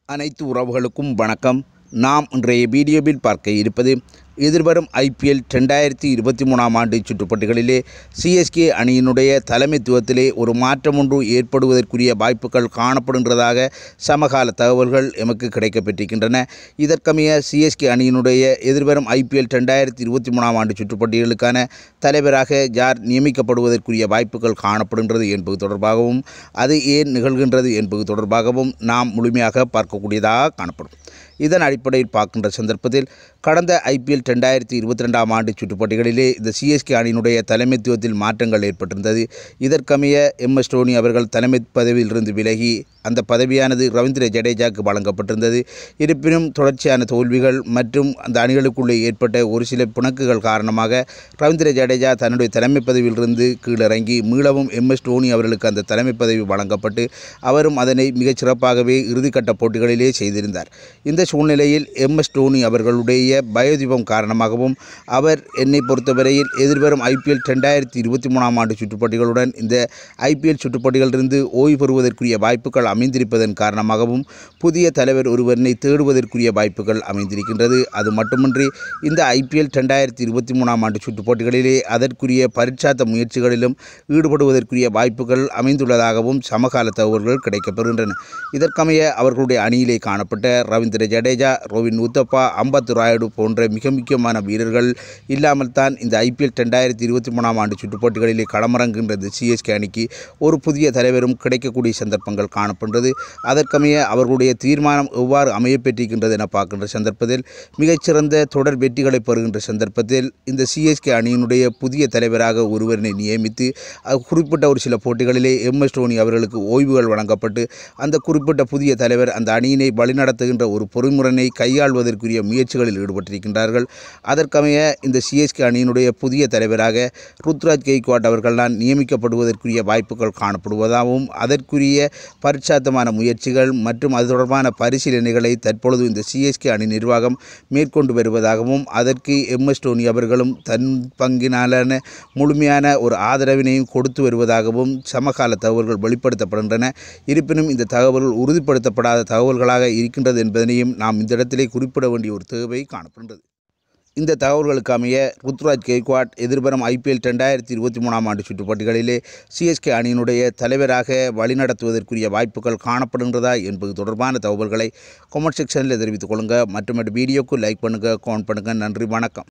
அனைத்து உறவுகளுக்கும் வணக்கம் நாம் இன்றைய வீடியோவில் பார்க்க இருப்பது எதிர்வரும் ஐபிஎல் ரெண்டாயிரத்தி இருபத்தி மூணாம் ஆண்டு சுற்றுப்பட்டிகளிலே சிஎஸ்கே அணியினுடைய தலைமைத்துவத்திலே ஒரு மாற்றம் ஒன்று ஏற்படுவதற்குரிய வாய்ப்புகள் காணப்படுகின்றதாக சமகால தகவல்கள் எமக்கு கிடைக்கப்பெற்றிருக்கின்றன இதற்கமைய சிஎஸ்கே அணியினுடைய எதிர்வரும் ஐபிஎல் ரெண்டாயிரத்தி இருபத்தி மூணாம் ஆண்டு சுற்றுப்பட்டிகளுக்கான தலைவராக யார் நியமிக்கப்படுவதற்குரிய வாய்ப்புகள் காணப்படுகின்றது என்பது தொடர்பாகவும் அது ஏன் நிகழ்கின்றது என்பது தொடர்பாகவும் நாம் முழுமையாக பார்க்கக்கூடியதாக காணப்படும் இதன் அடிப்படையில் பார்க்கின்ற சந்தர்ப்பத்தில் கடந்த ஐபிஎல் ரெண்டாயிரத்தி இருபத்தி ரெண்டாம் ஆண்டு சுற்றுப்பட்டிகளிலே இந்த சிஎஸ்கே அணியினுடைய தலைமைத்துவத்தில் மாற்றங்கள் ஏற்பட்டிருந்தது இதற்கமைய எம் எஸ் டோனி அவர்கள் தலைமை பதவியிலிருந்து விலகி அந்த பதவியானது ரவீந்திர ஜடேஜாவுக்கு வழங்கப்பட்டிருந்தது இருப்பினும் தொடர்ச்சியான தோல்விகள் மற்றும் அந்த அணிகளுக்குள்ளே ஏற்பட்ட ஒரு சில பிணக்குகள் காரணமாக ரவீந்திர ஜடேஜா தன்னுடைய தலைமை பதவியிலிருந்து கீழிறங்கி மீளவும் எம் எஸ் டோனி அவர்களுக்கு அந்த தலைமை பதவி வழங்கப்பட்டு அவரும் அதனை மிகச் சிறப்பாகவே இறுதிக்கட்ட போட்டிகளிலே செய்திருந்தார் இந்த சூழ்நிலையில் எம் எஸ் டோனி அவர்களுடைய பயோதீபம் காரணமாகவும் அவர் என்னை பொறுத்தவரையில் எதிர்வரும் ஐபிஎல் ரெண்டாயிரத்தி இருபத்தி மூணாம் ஆண்டு சுற்றுப்போட்டிகளுடன் இந்த ஐபிஎல் சுற்றுப்போட்டிகளிலிருந்து ஓய்வு பெறுவதற்குரிய வாய்ப்புகள் அமைந்திருப்பதன் காரணமாகவும் புதிய தலைவர் ஒருவரினை தேடுவதற்குரிய வாய்ப்புகள் அமைந்திருக்கின்றது அது மட்டுமின்றி இந்த ஐபிஎல் ரெண்டாயிரத்தி இருபத்தி மூணாம் ஆண்டு சுற்றுப்போட்டிகளிலே அதற்குரிய பரிட்சாத்த முயற்சிகளிலும் ஈடுபடுவதற்குரிய வாய்ப்புகள் அமைந்துள்ளதாகவும் சமகால தகவல்கள் கிடைக்கப்பெறுகின்றன இதற்கமைய அவர்களுடைய அணியிலே காணப்பட்ட ரவீந்திர ஜடேஜா ரோவின் உத்தப்பா அம்பத்து ராயுடு போன்ற மிக முக்கியமான வீரர்கள் இல்லாமல் தான் இந்த ஐபிஎல் ரெண்டாயிரத்தி இருபத்தி மூணாம் ஆண்டு சுற்றுப்போட்டிகளிலே களமிறங்குகின்றது சிஎஸ்கே அணிக்கு ஒரு புதிய தலைவரும் கிடைக்கக்கூடிய சந்தர்ப்பங்கள் காணப்படுகிறது அதற்கமைய அவர்களுடைய தீர்மானம் எவ்வாறு அமையப்பெற்றிருக்கின்றது என பார்க்கின்ற சந்தர்ப்பத்தில் மிகச்சிறந்த தொடர் வெற்றிகளை பெறுகின்ற சந்தர்ப்பத்தில் இந்த சிஎஸ்கே அணியினுடைய புதிய தலைவராக ஒருவரினை நியமித்து அது குறிப்பிட்ட ஒரு சில போட்டிகளிலே எம் எஸ் டோனி அவர்களுக்கு ஓய்வுகள் வழங்கப்பட்டு அந்த குறிப்பிட்ட புதிய தலைவர் அந்த அணியினை வழிநடத்துகின்ற ஒரு பொறிமுறையை கையாள்வதற்குரிய முயற்சிகளில் ஈடுபட்டிருக்கின்றார்கள் அதற்கமைய இந்த சிஎஸ்கே அணியினுடைய புதிய தலைவராக ருத்ராஜ் கெய்க்வாட் அவர்கள்தான் நியமிக்கப்படுவதற்குரிய வாய்ப்புகள் காணப்படுவதாகவும் அதற்குரிய பரிட்சாத்தமான முயற்சிகள் மற்றும் அது தொடர்பான பரிசீலனைகளை தற்பொழுது இந்த சிஎஸ்கே அணி நிர்வாகம் மேற்கொண்டு வருவதாகவும் அதற்கு எம் எஸ் டோனி அவர்களும் தன் பங்கினாலான முழுமையான ஒரு ஆதரவினையும் கொடுத்து வருவதாகவும் சமகால தகவல்கள் வெளிப்படுத்தப்படுகின்றன இருப்பினும் இந்த தகவல்கள் உறுதிப்படுத்தப்படாத தகவல்களாக இருக்கின்றது என்பதனையும் நாம் இந்த இடத்திலே குறிப்பிட வேண்டிய ஒரு தேவை காணப்படுகின்றது இந்த தகவல்களுக்கு அமைய ருத்ராஜ் கெய்க்வாட் எதிர்வரும் ஐபிஎல் ரெண்டாயிரத்தி இருபத்தி மூணாம் ஆண்டு சுற்றுப்போட்டிகளிலே சிஎஸ்கே அணியினுடைய தலைவராக வழிநடத்துவதற்குரிய வாய்ப்புகள் காணப்படுகின்றதா என்பது தொடர்பான தகவல்களை கமெண்ட் செக்ஷனில் தெரிவித்துக் கொள்ளுங்கள் மற்றும் வீடியோக்கு லைக் பண்ணுங்கள் கமெண்ட் பண்ணுங்கள் நன்றி வணக்கம்